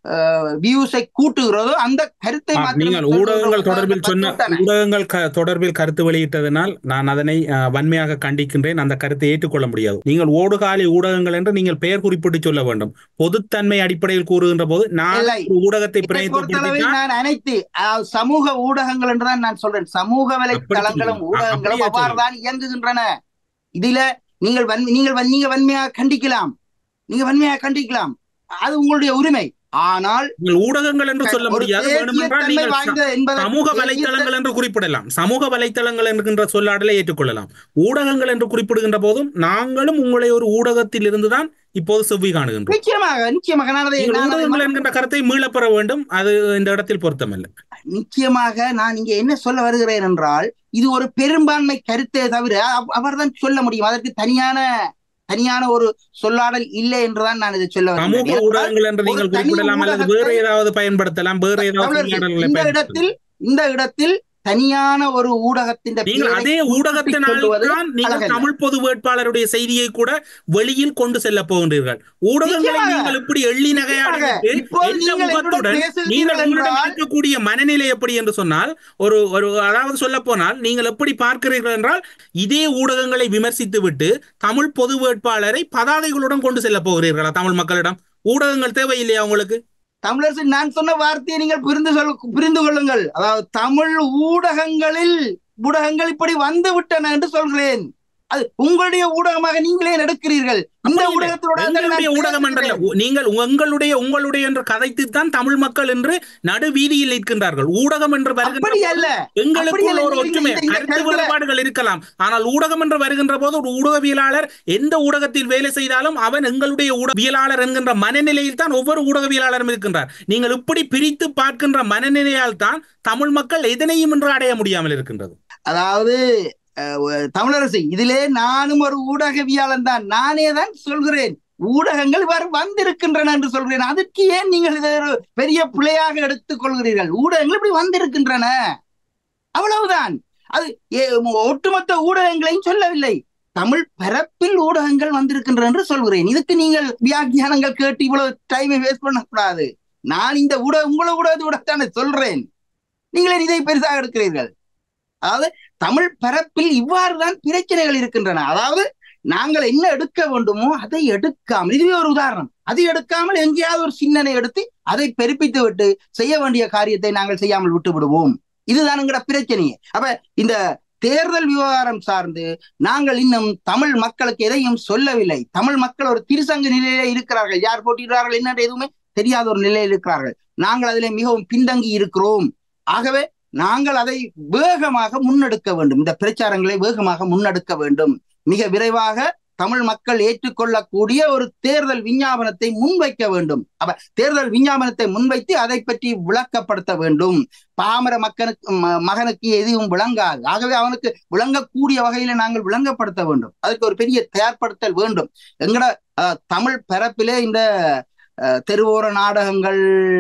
வியூஸை கூட்டுகிறதோ அந்த கருத்தை ஆ, மாத்திரம் நீங்கள் ஊடகங்கள் தொடர்பில் சொன்ன பட்டுவிட்டன. ஊடகங்கள் க- தொடர்பில் கருத்து வெளியிட்டதனால் நான் அதனை அஹ், வன்மையாக கண்டிக்கின்றேன் அந்த கருத்தை ஏற்றுக்கொள்ள முடியாது நீங்கள் ஓடுகாலி ஊடகங்கள் என்று நீங்கள் பெயர் குறிப்பிட்டு சொல்ல வேண்டும் பொதுத்தன்மை அடிப்படையில் கூறுகின்ற போது நான் இல்லை. ஒரு ஊடகத்தை இதை பொறுத்தளவில் பிரதிநிதித்துவப்படுத்தினால் நான் அனைத்து அஹ், சமூக ஊடகங்கள் என்றுதான் நான் சொல்றேன் சமூக வலைத்தளங்களும் சொல்லுங்க. ஊடகங்களும் அப்படியே அவ்வாறு தான் இயங்குகின்றன இதுல நீங்கள் வன் நீங்கள் வன்- நீங்க வன்மையாக கண்டிக்கலாம் நீங்க வன்மையாக கண்டிக்கலாம் அது உங்களுடைய உரிமை ஆனால் நீங்கள் ஊடகங்கள் என்று சொல்ல ஒரு முடியாது வேண்டுமென்றால் தேசியத்தன்மை நீங்கள் ச- வாய்ந்த என்பதற்கு சமூக தேசியத்த- வலைத்தளங்கள் என்று குறிப்பிடலாம் சமூக வலைத்தளங்கள் என்கின்ற சொல்லாடலை ஏற்றுக்கொள்ளலாம் ஊடகங்கள் என்று குறிப்பிடுகின்ற போதும் நாங்களும் உங்களை ஒரு ஊடகத்தில் இருந்துதான் இப்போது செவ்வி காணுகின்றோம் நிச்சயமாக நிச்சயமாக நான் அதை நீங்கள் நான் அதை ஊடகங்கள் என்கின்ற கருத்தை மீளப்பெற வேண்டும் அது இந்த இடத்தில் பொருத்தமல்ல நிச்சயமாக நான் இங்க என்ன சொல்ல வருகிறேன் என்றால் இது ஒரு பெரும்பான்மை கருத்தே தவிர அவ- அவர்தான் சொல்ல முடியும் அதற்கு தனியான தனியான ஒரு சொல்லாடல் இல்லை என்றுதான் நான் இதை சொல்ல சமூக வருகிறேன் ஊடகங்கள் என்று ஒரு நீங்கள் தனி குறிப்பிடலாம் அல்லது வேறு ஊடகத்தை- ஏதாவது பயன்படுத்தலாம் வேறு ஏதாவது தமிழர்கள், சொல்லாடல்களை இந்த பயன்படுத்தலாம் இடத்தில் இந்த இடத்தில் தனியான ஒரு ஊடகத்தின் நீங்கள் பெயரை அதே ஊடகத்தினால் சொல்லுவது தான் நீங்கள் அழகல்ல. தமிழ் பொது வேட்பாளருடைய செய்தியை கூட வெளியில் கொண்டு செல்ல போகின்றீர்கள் ஊடகங்களை நிச்சயமாக. நீங்கள் இப்படி எள்ளி நகையாடி நிச்சயமாக. விட்டு இப்போது எந்த நீங்கள் என்னுடன் முகத்துடன் பேசுகிறீர்கள் நீங்கள் உங்களிடம் என்றால் இருக்கக்கூடிய மனநிலை எப்படி என்று சொன்னால் ஒரு ஒரு அதாவது சொல்ல போனால் நீங்கள் எப்படி பார்க்கிறீர்கள் என்றால் இதே ஊடகங்களை விமர்சித்து விட்டு தமிழ் பொது வேட்பாளரை பதாதைகளுடன் கொண்டு செல்ல போகிறீர்களா தமிழ் மக்களிடம் ஊடகங்கள் தேவையில்லையா உங்களுக்கு தமிழரசு நான் சொன்ன வார்த்தையை நீங்கள் புரிந்து சொல் புரிந்து கொள்ளுங்கள் அதாவது தமிழ் ஊடகங்களில் ஊடகங்கள் இப்படி வந்து விட்டன என்று சொல்கிறேன் அது உங்களுடைய ஊடகமாக நீங்களே எடுக்கிறீர்கள் இந்த அப்படி இல்லை. ஊடகத்தோட தான் நான் எங்களுடைய ஊடகம் என்றல்ல பேசுகிறேன். உ- நீங்கள் உங்களுடைய உங்களுடைய என்று கதைத்துத்தான் தமிழ் மக்கள் என்று நடு வீதியில் நிற்கின்றார்கள் ஊடகம் என்று வருகின்ற அப்படி அல்ல எங்களுக்குள் அல்ல. ஒரு இந்த- ஒற்றுமை இந்த- இந்த கருத்து கருத்துல- வேறுபாடுகள் இருக்கலாம் ஆனால் ஊடகம் என்று வருகின்ற போது ஒரு ஊடகவியலாளர் எந்த ஊடகத்தில் வேலை செய்தாலும் அவன் எங்களுடைய ஊடகவியலாளர் என்கின்ற மனநிலையில் தான் ஒவ்வொரு ஊடகவியலாளரும் இருக்கின்றார் நீங்கள் இப்படி பிரித்து பார்க்கின்ற மனநிலையால் தான் தமிழ் மக்கள் எதனையும் என்று அடைய முடியாமல் இருக்கின்றது அதாவது அஹ், ஒ- தமிழரசு இதிலே நானும் ஒரு ஊடகவியாளன் தான் நானே தான் சொல்கிறேன் ஊடகங்கள் இவ்வாறு வந்திருக்கின்றன என்று சொல்கிறேன் அதற்கு ஏன் நீங்கள் இதை ஒரு பெரிய பிழையாக எடுத்துக் கொள்கிறீர்கள் ஊடகங்கள் இப்படி வந்திருக்கின்றன அவ்வளவுதான் அது ஏ- ஒட்டுமொத்த ஊடகங்களையும் சொல்லவில்லை தமிழ் பரப்பில் ஊடகங்கள் வந்திருக்கின்றன என்று சொல்கிறேன் இதுக்கு நீங்கள் வியாக்கியானங்கள் கேட்டு இவ்வளவு டைமை வேஸ்ட் பண்ணக்கூடாது நான் இந்த ஊட உங்களை ஊடகத்தை விடத்தானே சொல்றேன் நீங்களே இதை பெருசாக எடுக்கிறீர்கள் அதாவது தமிழ் பரப்பில் இவ்வாறுதான் பிரச்சனைகள் இருக்கின்றன அதாவது நாங்கள் என்ன எடுக்க வேண்டுமோ அதை எடுக்காமல் இதுவே ஒரு உதாரணம் அதை எடுக்காமல் எங்கேயாவது ஒரு சின்னனை எடுத்து அதை பெருப்பித்து விட்டு செய்ய வேண்டிய காரியத்தை நாங்கள் செய்யாமல் விட்டு விடுவோம் இதுதான் எங்கட பிரச்சனையே அப்ப இந்த தேர்தல் விவகாரம் சார்ந்து நாங்கள் இன்னும் தமிழ் மக்களுக்கு எதையும் சொல்லவில்லை தமிழ் மக்கள் ஒரு திருசங்கு நிலையில இருக்கிறார்கள் யார் போட்டியிடுறார்கள் என்ன எதுவுமே தெரியாத ஒரு நிலையில் இருக்கிறார்கள் நாங்கள் அதிலே மிகவும் பின்தங்கி இருக்கிறோம் ஆகவே நாங்கள் அதை வேகமாக முன்னெடுக்க வேண்டும் இந்த பிரச்சாரங்களை வேகமாக முன்னெடுக்க வேண்டும் மிக விரைவாக தமிழ் மக்கள் ஏற்றுக்கொள்ளக்கூடிய ஒரு தேர்தல் விஞ்ஞாபனத்தை முன்வைக்க வேண்டும் அப்ப தேர்தல் விஞ்ஞாபனத்தை முன்வைத்து அதை பற்றி விளக்கப்படுத்த வேண்டும் பாமர மக்களுக்கு மகனுக்கு எதுவும் விளங்காது ஆகவே அவனுக்கு விளங்கக்கூடிய வகையில நாங்கள் விளங்கப்படுத்த வேண்டும் அதுக்கு ஒரு பெரிய தயார்படுத்தல் வேண்டும் எங்கட தமிழ் பரப்பிலே இந்த தெருவோர நாடகங்கள்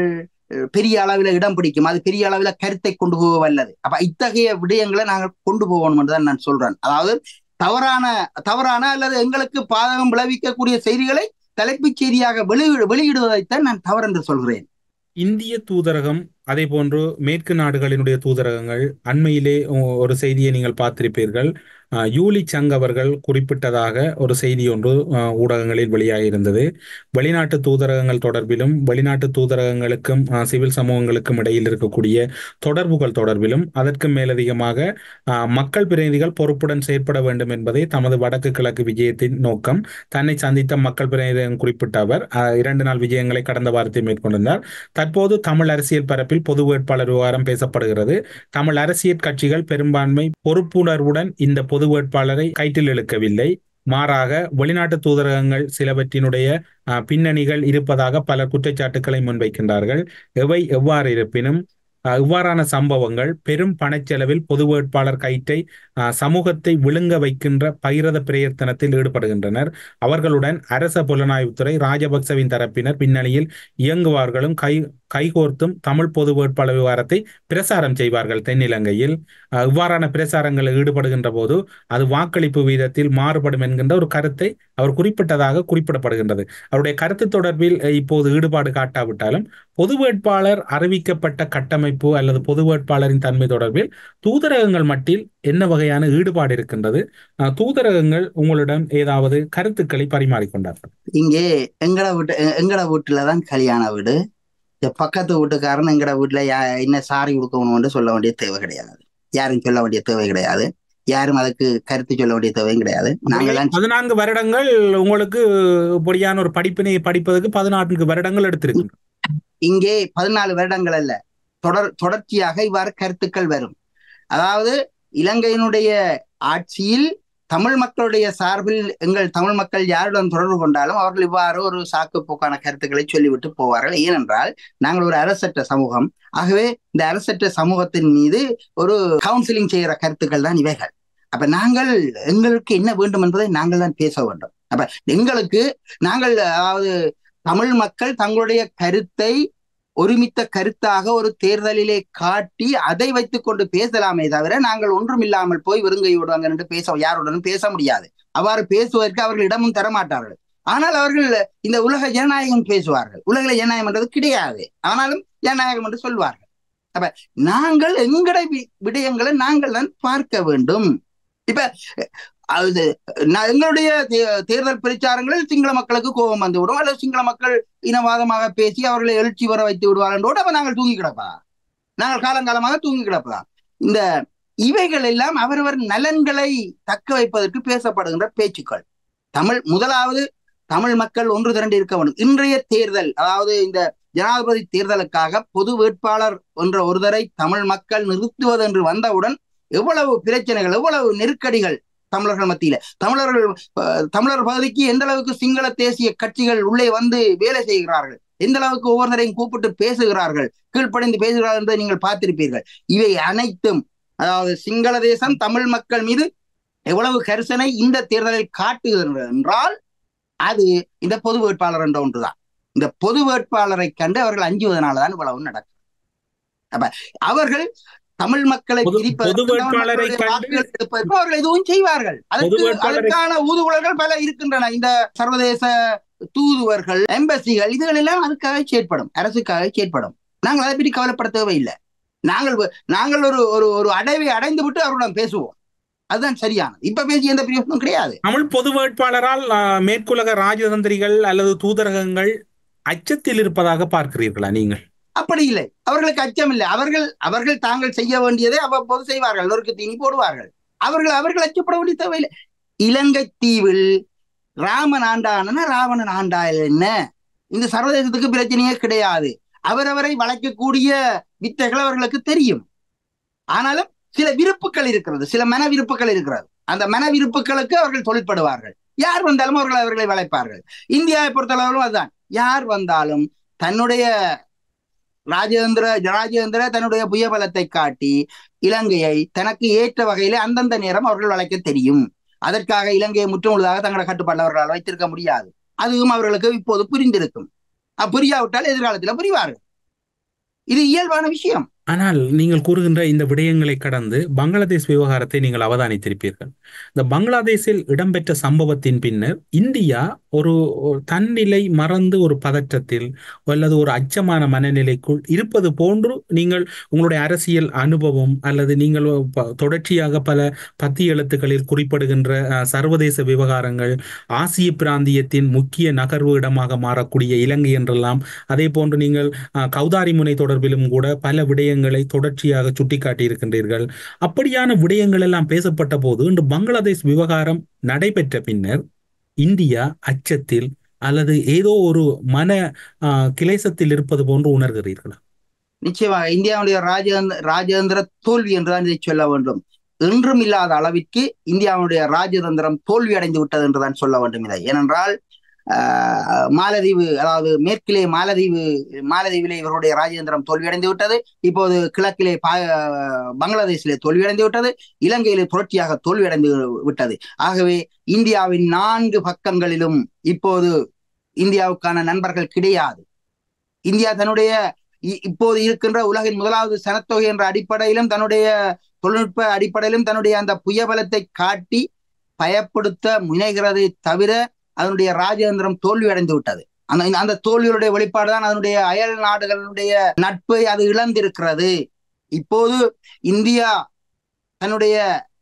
பெரிய அளவில் இடம் பிடிக்கும் அது பெரிய அளவில் கருத்தை கொண்டு போக வல்லது அப்ப இத்தகைய விடயங்களை நாங்கள் கொண்டு போகணும் தான் நான் சொல்றேன் அதாவது தவறான தவறான அல்லது எங்களுக்கு பாதகம் விளைவிக்கக்கூடிய செய்திகளை தலைப்புச் செய்தியாக வெளியிடு வெளியிடுவதைத்தான் நான் தவறு என்று சொல்கிறேன் இந்திய தூதரகம் அதே போன்று மேற்கு நாடுகளினுடைய தூதரகங்கள் அண்மையிலே ஒரு செய்தியை நீங்கள் பார்த்திருப்பீர்கள் யூலி சங் அவர்கள் குறிப்பிட்டதாக ஒரு செய்தி ஒன்று ஊடகங்களில் வெளியாக இருந்தது வெளிநாட்டு தூதரகங்கள் தொடர்பிலும் வெளிநாட்டு தூதரகங்களுக்கும் சிவில் சமூகங்களுக்கும் இடையில் இருக்கக்கூடிய தொடர்புகள் தொடர்பிலும் அதற்கு மேலதிகமாக மக்கள் பிரதிநிதிகள் பொறுப்புடன் செயற்பட வேண்டும் என்பதே தமது வடக்கு கிழக்கு விஜயத்தின் நோக்கம் தன்னை சந்தித்த மக்கள் பிரதிநிதிகள் குறிப்பிட்ட அவர் இரண்டு நாள் விஜயங்களை கடந்த வாரத்தில் மேற்கொண்டிருந்தார் தற்போது தமிழ் அரசியல் பரப்பில் பொது வேட்பாளர் விவகாரம் பேசப்படுகிறது தமிழ் அரசியல் கட்சிகள் பெரும்பான்மை பொறுப்புணர்வுடன் இந்த பொது வேட்பாளரை கைட்டில் இழுக்கவில்லை மாறாக வெளிநாட்டு தூதரகங்கள் சிலவற்றினுடைய பின்னணிகள் இருப்பதாக பல குற்றச்சாட்டுக்களை முன்வைக்கின்றார்கள் எவை எவ்வாறு இருப்பினும் இவ்வாறான சம்பவங்கள் பெரும் பணச்செலவில் பொது வேட்பாளர் கயிற்றை சமூகத்தை விழுங்க வைக்கின்ற பகிரத பிரயத்தனத்தில் ஈடுபடுகின்றனர் அவர்களுடன் அரச புலனாய்வுத்துறை ராஜபக்சவின் தரப்பினர் பின்னணியில் இயங்குவார்களும் கை கைகோர்த்தும் தமிழ் பொது வேட்பாளர் விவகாரத்தை பிரசாரம் செய்வார்கள் தென்னிலங்கையில் இவ்வாறான பிரசாரங்களில் ஈடுபடுகின்ற போது அது வாக்களிப்பு வீதத்தில் மாறுபடும் என்கின்ற ஒரு கருத்தை அவர் குறிப்பிட்டதாக குறிப்பிடப்படுகின்றது அவருடைய கருத்து தொடர்பில் இப்போது ஈடுபாடு காட்டாவிட்டாலும் பொது வேட்பாளர் அறிவிக்கப்பட்ட கட்டமைப்பு அல்லது பொது வேட்பாளரின் தன்மை தொடர்பில் தூதரகங்கள் மட்டில் என்ன வகையான ஈடுபாடு இருக்கின்றது தூதரகங்கள் உங்களிடம் ஏதாவது கருத்துக்களை பரிமாறிக்கொண்டார்கள் இங்கே எங்கட வீட்டு எங்கட வீட்டுலதான் கல்யாண வீடு பக்கத்து வீட்டுக்காரன் எங்கட வீட்டுல என்ன சாரி கொடுக்கணும்னு சொல்ல வேண்டிய தேவை கிடையாது யாரும் சொல்ல வேண்டிய தேவை கிடையாது யாரும் அதுக்கு கருத்து சொல்ல வேண்டிய தேவையும் கிடையாது நாங்கள் பதினான்கு வருடங்கள் உங்களுக்கு இப்படியான ஒரு படிப்பினை படிப்பதற்கு பதினான்கு வருடங்கள் எடுத்திருக்கு இங்கே பதினாலு வருடங்கள் அல்ல தொடர் தொடர்ச்சியாக இவ்வாறு கருத்துக்கள் வரும் அதாவது இலங்கையினுடைய ஆட்சியில் தமிழ் மக்களுடைய சார்பில் எங்கள் தமிழ் மக்கள் யாருடன் தொடர்பு கொண்டாலும் அவர்கள் இவ்வாறு ஒரு சாக்கு போக்கான கருத்துக்களை சொல்லிவிட்டு போவார்கள் ஏனென்றால் நாங்கள் ஒரு அரசற்ற சமூகம் ஆகவே இந்த அரசற்ற சமூகத்தின் மீது ஒரு கவுன்சிலிங் செய்கிற கருத்துக்கள் தான் இவைகள் அப்ப நாங்கள் எங்களுக்கு என்ன வேண்டும் என்பதை நாங்கள் தான் பேச வேண்டும் அப்ப எங்களுக்கு நாங்கள் அதாவது தமிழ் மக்கள் தங்களுடைய கருத்தை ஒருமித்த கருத்தாக ஒரு தேர்தலிலே காட்டி அதை வைத்துக் கொண்டு பேசலாமே தவிர நாங்கள் ஒன்றும் இல்லாமல் போய் வெறுங்கையோடுவாங்க என்று பேச யாருடனும் பேச முடியாது அவ்வாறு பேசுவதற்கு அவர்கள் இடமும் தரமாட்டார்கள் ஆனால் அவர்கள் இந்த உலக ஜனநாயகம் பேசுவார்கள் உலகில ஜனநாயகம் என்றது கிடையாது ஆனாலும் ஜனநாயகம் என்று சொல்வார்கள் அப்ப நாங்கள் எங்கட விடயங்களை நாங்கள் தான் பார்க்க வேண்டும் இப்ப அது எங்களுடைய தேர்தல் பிரச்சாரங்களில் சிங்கள மக்களுக்கு கோபம் வந்து விடும் அல்லது சிங்கள மக்கள் இனவாதமாக பேசி அவர்களை எழுச்சி வர வைத்து விடுவார்கள் அப்ப நாங்கள் தூங்கி கிடப்பா நாங்கள் காலங்காலமாக தூங்கி கிடப்பா இந்த இவைகள் எல்லாம் அவரவர் நலன்களை தக்க வைப்பதற்கு பேசப்படுகின்ற பேச்சுக்கள் தமிழ் முதலாவது தமிழ் மக்கள் ஒன்று திரண்டு இருக்க வேண்டும் இன்றைய தேர்தல் அதாவது இந்த ஜனாதிபதி தேர்தலுக்காக பொது வேட்பாளர் என்ற ஒருவரை தமிழ் மக்கள் நிறுத்துவது என்று வந்தவுடன் எவ்வளவு பிரச்சனைகள் எவ்வளவு நெருக்கடிகள் தமிழர்கள் மத்தியில தமிழர்கள் தமிழர் பகுதிக்கு எந்த அளவுக்கு சிங்கள தேசிய கட்சிகள் உள்ளே வந்து வேலை செய்கிறார்கள் எந்த அளவுக்கு ஒவ்வொருத்தரையும் கூப்பிட்டு பேசுகிறார்கள் கீழ்ப்படைந்து பேசுகிறார்கள் என்பதை நீங்கள் பார்த்திருப்பீர்கள் இவை அனைத்தும் அதாவது சிங்கள தேசம் தமிழ் மக்கள் மீது எவ்வளவு கரிசனை இந்த தேர்தலில் காட்டுகிறது என்றால் அது இந்த பொது வேட்பாளர் என்ற ஒன்றுதான் இந்த பொது வேட்பாளரை கண்டு அவர்கள் அஞ்சுவதனாலதான் இவ்வளவு நடக்கும் அப்ப அவர்கள் தமிழ் மக்களை அவர்கள் எதுவும் செய்வார்கள் அதற்கு அதற்கான ஊதுகுழல்கள் பல இருக்கின்றன இந்த சர்வதேச தூதுவர்கள் எம்பசிகள் இதுகள் எல்லாம் அதுக்காக செயற்படும் அரசுக்காக செயற்படும் நாங்கள் அதை பற்றி கவலைப்பட தேவையில்லை நாங்கள் வ- நாங்கள் ஒரு ஒரு ஒரு அடைவை அடைந்து விட்டு அவருடன் பேசுவோம் அதுதான் சரியானது இப்ப பேசி எந்த பிரயோசனம் கிடையாது தமிழ் பொது வேட்பாளரால் ஆ, மேற்குலக ராஜதந்திரிகள் அல்லது தூதரகங்கள் அச்சத்தில் இருப்பதாக பார்க்கிறீர்களா நீங்கள் அப்படி இல்லை அவர்களுக்கு அச்சம் இல்லை அவர்கள் அவர்கள் தாங்கள் செய்ய வேண்டியதை அவ்வப்போது செய்வார்கள் நொறுக்கு தீனி போடுவார்கள் அவர்கள் அவர்கள் அச்சப்பட வேண்டிய தேவையில்லை இலங்கை தீவில் ராமன் ஆண்டானா ராவணன் ஆண்டா என்ன இந்த சர்வதேசத்துக்கு பிரச்சனையே கிடையாது அவரவரை வளைக்கக்கூடிய வித்தைகள் அவர்களுக்கு தெரியும் ஆனாலும் சில விருப்புகள் இருக்கிறது சில மன விருப்புகள் இருக்கிறது அந்த மன விருப்புகளுக்கு அவர்கள் தொழிற்படுவார்கள் யார் வந்தாலும் அவர்கள் அவர்களை வளைப்பார்கள் இந்தியாவை பொறுத்தளவிலும் அதுதான் யார் வந்தாலும் தன்னுடைய ராஜேந்திர ராஜேந்திர தன்னுடைய புயபலத்தை காட்டி இலங்கையை தனக்கு ஏற்ற வகையிலே அந்தந்த நேரம் அவர்கள் வளைக்க தெரியும் அதற்காக இலங்கையை முற்றுமுழுதாக தங்களோட கட்டுப்பாட்டில் அவர்களால் வைத்திருக்க முடியாது அதுவும் அவர்களுக்கு இப்போது புரிந்திருக்கும் அது புரியாவிட்டால் எதிர்காலத்தில் புரிவார்கள் இது இயல்பான விஷயம் ஆனால் நீங்கள் கூறுகின்ற இந்த விடயங்களை கடந்து பங்களாதேஷ் விவகாரத்தை நீங்கள் அவதானித்திருப்பீர்கள் இந்த பங்களாதேஷில் இடம்பெற்ற சம்பவத்தின் பின்னர் இந்தியா ஒரு ஒரு தன்னிலை மறந்து ஒரு பதற்றத்தில் அல்லது ஒரு அச்சமான மனநிலைக்குள் இருப்பது போன்று நீங்கள் உங்களுடைய அரசியல் அனுபவம் அல்லது நீங்கள் ப- தொடர்ச்சியாக பல பத்தி எழுத்துக்களில் குறிப்பிடுகின்ற அஹ், சர்வதேச விவகாரங்கள் ஆசிய பிராந்தியத்தின் முக்கிய நகர்வு இடமாக மாறக்கூடிய இலங்கை என்றெல்லாம் அதே போன்று நீங்கள் அஹ், கௌதாரி முனை தொடர்பிலும் கூட பல விடயங்களை தொடர்ச்சியாக சுட்டிக்காட்டி இருக்கின்றீர்கள் அப்படியான விடயங்கள் எல்லாம் பேசப்பட்ட போது இன்று பங்களாதேஷ் விவகாரம் நடைபெற்ற பின்னர் இந்தியா அச்சத்தில் அல்லது ஏதோ ஒரு மன அஹ், கிளேசத்தில் இருப்பது போன்று உணர்கிறீர்களா நிச்சயமாக இந்தியாவுடைய ராஜேந்திர ராஜேந்திர தோல்வி என்றுதான் இதை சொல்ல வேண்டும் என்றும் இல்லாத அளவிற்கு இந்தியாவுடைய ராஜதந்திரம் தோல்வி அடைந்து விட்டது என்றுதான் சொல்ல வேண்டும் இதை ஏனென்றால் ஆஹ், மாலதீவு அதாவது மேற்கிலே மாலதீவு மாலதீவிலே இவருடைய ராஜேந்திரம் தோல்வியடைந்து விட்டது இப்போது கிழக்கிலே பா பங்களாதேஷிலே தோல்வியடைந்து விட்டது இலங்கையிலே புரட்சியாக தோல்வியடைந்து விட்டது ஆகவே இந்தியாவின் நான்கு பக்கங்களிலும் இப்போது இந்தியாவுக்கான நண்பர்கள் கிடையாது இந்தியா தன்னுடைய இ- இப்போது இருக்கின்ற உலகின் முதலாவது சனத்தொகை என்ற அடிப்படையிலும் தன்னுடைய தொழில்நுட்ப அடிப்படையிலும் தன்னுடைய அந்த புயபலத்தை காட்டி பயப்படுத்த முனைகிறதை தவிர அதனுடைய ராஜதந்திரம் தோல்வி அடைந்து விட்டது அந்த அந்த தோல்வியுடைய வெளிப்பாடுதான் அதனுடைய அயல் நாடுகளுடைய நட்பை அது இழந்திருக்கிறது இப்போது இந்தியா தன்னுடைய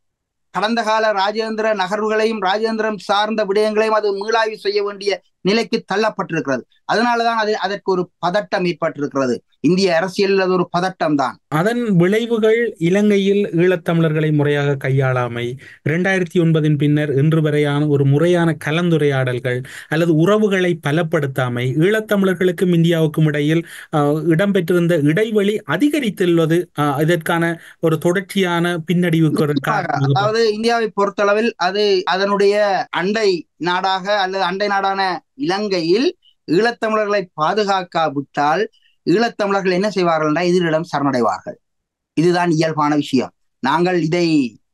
கடந்த கால ராஜேந்திர நகர்வுகளையும் ராஜேந்திரம் சார்ந்த விடயங்களையும் அது மீளாய்வு செய்ய வேண்டிய நிலைக்கு தள்ளப்பட்டிருக்கிறது அதனாலதான் அது அதற்கு ஒரு பதட்டம் ஏற்பட்டிருக்கிறது இந்திய அரசியலில் அது ஒரு பதட்டம் தான் அதன் விளைவுகள் இலங்கையில் ஈழத்தமிழர்களை முறையாக கையாளாமை இரண்டாயிரத்தி ஒன்பதின் பின்னர் இன்று வரையான ஒரு முறையான கலந்துரையாடல்கள் அல்லது உறவுகளை பலப்படுத்தாமை ஈழத்தமிழர்களுக்கும் இந்தியாவுக்கும் இடையில் ஆஹ், இடம்பெற்றிருந்த இடைவெளி அதிகரித்துள்ளது ஆஹ், இதற்கான ஒரு தொடர்ச்சியான பின்னடைவுக்கு ஒரு காரணமாக அதாவது இந்தியாவை பொறுத்தளவில் அது அதனுடைய அண்டை நாடாக அல்லது அண்டை நாடான இலங்கையில் ஈழத்தமிழர்களை பாதுகாக்காவிட்டால் ஈழத்தமிழர்கள் என்ன செய்வார்கள் என்றால் எதிரிடம் சரணடைவார்கள் இதுதான் இயல்பான விஷயம் நாங்கள் இதை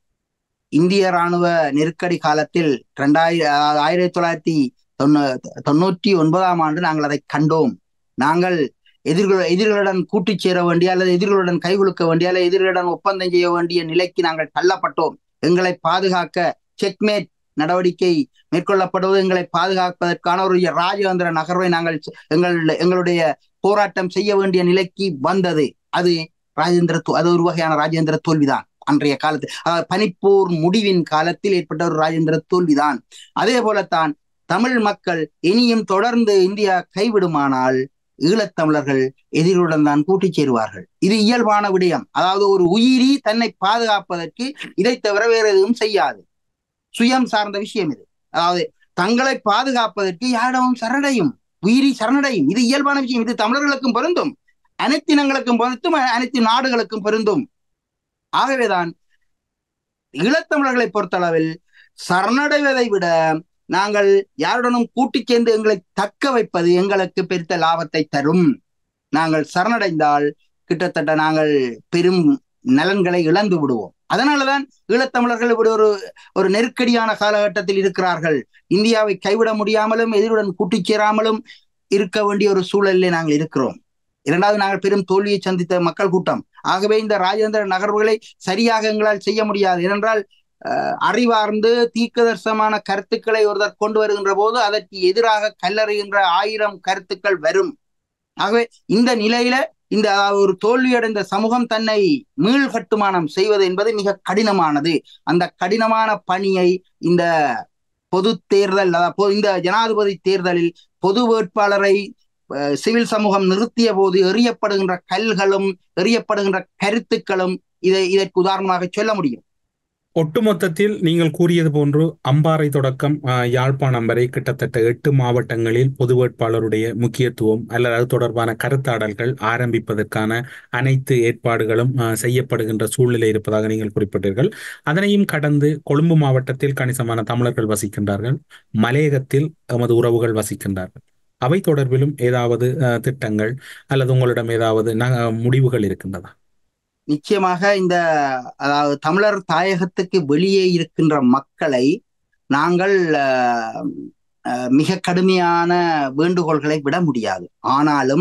இந்திய ராணுவ நெருக்கடி காலத்தில் ரெண்டாயிரம் ஆயிரத்தி தொள்ளாயிரத்தி தொண்ணூ தொண்ணூற்றி ஒன்பதாம் ஆண்டு நாங்கள் அதை கண்டோம் நாங்கள் எதிர்கள் எதிர்களுடன் கூட்டுச் சேர வேண்டிய அல்லது எதிர்களுடன் கைகுலுக்க வேண்டிய அல்லது எதிர்களுடன் ஒப்பந்தம் செய்ய வேண்டிய நிலைக்கு நாங்கள் தள்ளப்பட்டோம் எங்களை பாதுகாக்க செக்மேட் நடவடிக்கை மேற்கொள்ளப்படுவது எங்களை பாதுகாப்பதற்கான ஒரு ராஜதந்திர நகர்வை நாங்கள் செ- எங்கள் எங்களுடைய போராட்டம் செய்ய வேண்டிய நிலைக்கு வந்தது அது ராஜேந்திர தோ- அது ஒரு வகையான ராஜேந்திர தோல்விதான் அன்றைய காலத்தில் அதாவது பனிப்போர் முடிவின் காலத்தில் ஏற்பட்ட ஒரு ராஜேந்திர தோல்விதான் அதே போலத்தான் தமிழ் மக்கள் இனியும் தொடர்ந்து இந்தியா கைவிடுமானால் ஈழத்தமிழர்கள் எதிரியுடன் தான் கூட்டிச் சேருவார்கள் இது இயல்பான விடயம் அதாவது ஒரு உயிரி தன்னை பாதுகாப்பதற்கு இதை தவிர வேறு எதுவும் செய்யாது சுயம் சார்ந்த விஷயம் இது அதாவது தங்களை பாதுகாப்பதற்கு யாரிடமும் சரணடையும் உயிரி சரணடையும் இது இயல்பான விஷயம் இது தமிழர்களுக்கும் பொருந்தும் அனைத்து இனங்களுக்கும் பொருந்தும் அனைத்து நாடுகளுக்கும் பொருந்தும் ஆகவேதான் ஈழத்தமிழர்களை பொறுத்தளவில் சரணடைவதை விட நாங்கள் யாருடனும் கூட்டிச் சேர்ந்து எங்களை தக்க வைப்பது எங்களுக்கு பெருத்த லாபத்தை தரும் நாங்கள் சரணடைந்தால் கிட்டத்தட்ட நாங்கள் பெரும் நலன்களை இழந்து விடுவோம் அதனாலதான் ஈழத்தமிழர்கள் இப்படி ஒரு ஒரு நெருக்கடியான காலகட்டத்தில் இருக்கிறார்கள் இந்தியாவை கைவிட முடியாமலும் எதிருடன் கூட்டிச் சேராமலும் இருக்க வேண்டிய ஒரு சூழலிலே நாங்கள் இருக்கிறோம் இரண்டாவது நாங்கள் பெரும் தோல்வியை சந்தித்த மக்கள் கூட்டம் ஆகவே இந்த ராஜேந்திர நகர்வுகளை சரியாக எங்களால் செய்ய முடியாது ஏனென்றால் அஹ், அறிவார்ந்து தீர்க்கதர்சமான கருத்துக்களை ஒருத்தர் கொண்டு வருகின்ற போது அதற்கு எதிராக கல்லறிகின்ற ஆயிரம் கருத்துக்கள் வரும் ஆகவே இந்த நிலையில இந்த அதாவது ஒரு தோல்வியடைந்த சமூகம் தன்னை மீள் கட்டுமானம் செய்வது என்பது மிக கடினமானது அந்த கடினமான பணியை இந்த பொது தேர்தல் அதாவது பொ- இந்த ஜனாதிபதி தேர்தலில் பொது வேட்பாளரை அஹ், சிவில் சமூகம் நிறுத்திய போது எறியப்படுகின்ற கல்களும் எறியப்படுகின்ற கருத்துக்களும் இதை இதற்கு உதாரணமாக சொல்ல முடியும் ஒட்டுமொத்தத்தில் நீங்கள் கூறியது போன்று அம்பாறை தொடக்கம் அஹ், யாழ்ப்பாணம் வரை கிட்டத்தட்ட எட்டு மாவட்டங்களில் பொது வேட்பாளருடைய முக்கியத்துவம் அல்லது அது தொடர்பான கருத்தாடல்கள் ஆரம்பிப்பதற்கான அனைத்து ஏற்பாடுகளும் அஹ், செய்யப்படுகின்ற சூழ்நிலை இருப்பதாக நீங்கள் குறிப்பிட்டீர்கள் அதனையும் கடந்து கொழும்பு மாவட்டத்தில் கணிசமான தமிழர்கள் வசிக்கின்றார்கள் மலையகத்தில் எமது உறவுகள் வசிக்கின்றார்கள் அவை தொடர்பிலும் ஏதாவது அஹ், திட்டங்கள் அல்லது உங்களிடம் ஏதாவது ந- முடிவுகள் இருக்கின்றதா நிச்சயமாக இந்த அதாவது தமிழர் தாயகத்துக்கு வெளியே இருக்கின்ற மக்களை நாங்கள் அஹ், அஹ், மிக கடுமையான வேண்டுகோள்களை விட முடியாது ஆனாலும்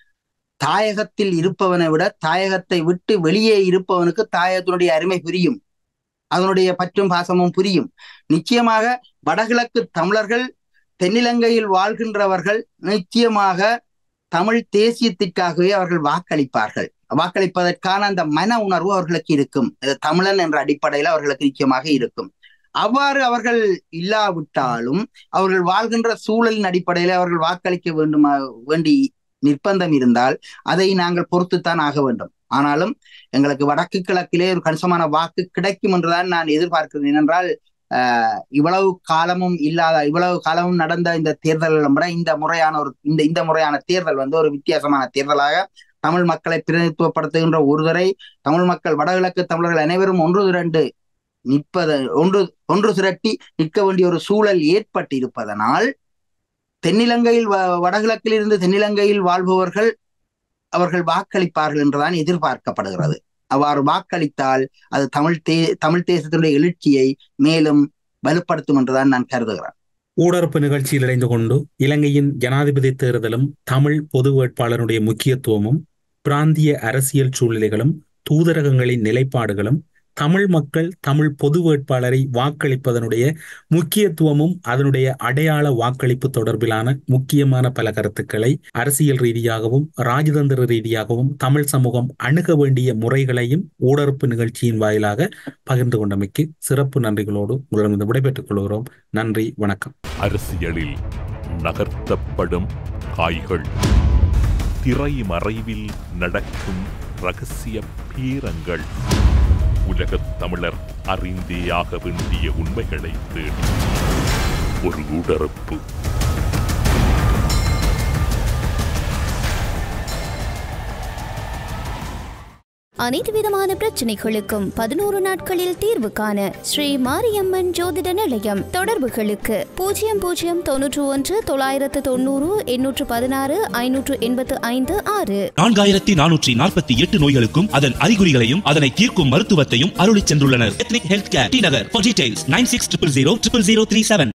தாயகத்தில் இருப்பவனை விட தாயகத்தை விட்டு வெளியே இருப்பவனுக்கு தாயகத்தினுடைய அருமை புரியும் அதனுடைய பற்றும் பாசமும் புரியும் நிச்சயமாக வடகிழக்கு தமிழர்கள் தென்னிலங்கையில் வாழ்கின்றவர்கள் நிச்சயமாக தமிழ் தேசியத்திற்காகவே அவர்கள் வாக்களிப்பார்கள் வாக்களிப்பதற்கான அந்த மன உணர்வு அவர்களுக்கு இருக்கும் இது தமிழன் என்ற அடிப்படையில் அவர்களுக்கு நிச்சயமாக இருக்கும் அவ்வாறு அவர்கள் இல்லாவிட்டாலும் அவர்கள் வாழ்கின்ற சூழலின் அடிப்படையில் அவர்கள் வாக்களிக்க வேண்டுமா வேண்டி நிர்பந்தம் இருந்தால் அதை நாங்கள் பொறுத்துத்தான் ஆக வேண்டும் ஆனாலும் எங்களுக்கு வடக்கு கிழக்கிலே ஒரு கணிசமான வாக்கு கிடைக்கும் என்றுதான் நான் எதிர்பார்க்கிறேன் ஏனென்றால் ஆஹ் இவ்வளவு காலமும் இல்லாத இவ்வளவு காலமும் நடந்த இந்த தேர்தல்களை விட இந்த முறையான ஒரு இந்த இந்த முறையான தேர்தல் வந்து ஒரு வித்தியாசமான தேர்தலாக தமிழ் மக்களை பிரதிநிதித்துவப்படுத்துகின்ற ஒருவரை தமிழ் மக்கள் வடகிழக்கு தமிழர்கள் அனைவரும் ஒன்று திரண்டு நிற்பத ஒன்று ஒன்று திரட்டி நிற்க வேண்டிய ஒரு சூழல் ஏற்பட்டு இருப்பதனால் தென்னிலங்கையில் வ- வடகிழக்கில் இருந்து தென்னிலங்கையில் வாழ்பவர்கள் அவர்கள் வாக்களிப்பார்கள் என்றுதான் எதிர்பார்க்கப்படுகிறது அவ்வாறு வாக்களித்தால் அது தமிழ் தே தமிழ் தேசத்தினுடைய எழுச்சியை மேலும் வலுப்படுத்தும் என்றுதான் நான் கருதுகிறேன் ஊடறுப்பு நிகழ்ச்சியில் இணைந்து கொண்டு இலங்கையின் ஜனாதிபதி தேர்தலும் தமிழ் பொது வேட்பாளருடைய முக்கியத்துவமும் பிராந்திய அரசியல் சூழ்நிலைகளும் தூதரகங்களின் நிலைப்பாடுகளும் தமிழ் மக்கள் தமிழ் பொது வேட்பாளரை வாக்களிப்பதனுடைய முக்கியத்துவமும் அதனுடைய அடையாள வாக்களிப்பு தொடர்பிலான முக்கியமான பல கருத்துக்களை அரசியல் ரீதியாகவும் ராஜதந்திர ரீதியாகவும் தமிழ் சமூகம் அணுக வேண்டிய முறைகளையும் ஊடறுப்பு நிகழ்ச்சியின் வாயிலாக பகிர்ந்து கொண்டமைக்கு சிறப்பு நன்றிகளோடு உங்களிடம் விடைபெற்றுக் கொள்கிறோம் நன்றி வணக்கம் அரசியலில் நகர்த்தப்படும் காய்கள் திரைமறைவில் நடக்கும் ரகசிய பீரங்கள் உலகத் தமிழர் அறிந்தேயாக வேண்டிய உண்மைகளை தேடி ஒரு உடறுப்பு அனைத்து விதமான பிரச்சனைகளுக்கும் பதினோரு நாட்களில் தீர்வு காண ஸ்ரீ மாரியம்மன் ஜோதிட நிலையம் தொடர்புகளுக்கு பூஜ்ஜியம் பூஜ்ஜியம் தொன்னூற்று ஒன்று தொள்ளாயிரத்து தொண்ணூறு எண்ணூற்று பதினாறு ஐநூற்று எண்பத்து ஐந்து ஆறு நான்காயிரத்தி நானூற்றி நாற்பத்தி எட்டு நோய்களுக்கும் அதன் அறிகுறிகளையும் அதனை தீர்க்கும் மருத்துவத்தையும் அருளிச் சென்றுள்ளனர் ethnic health care T Nagar for details nine six triple zero triple zero three seven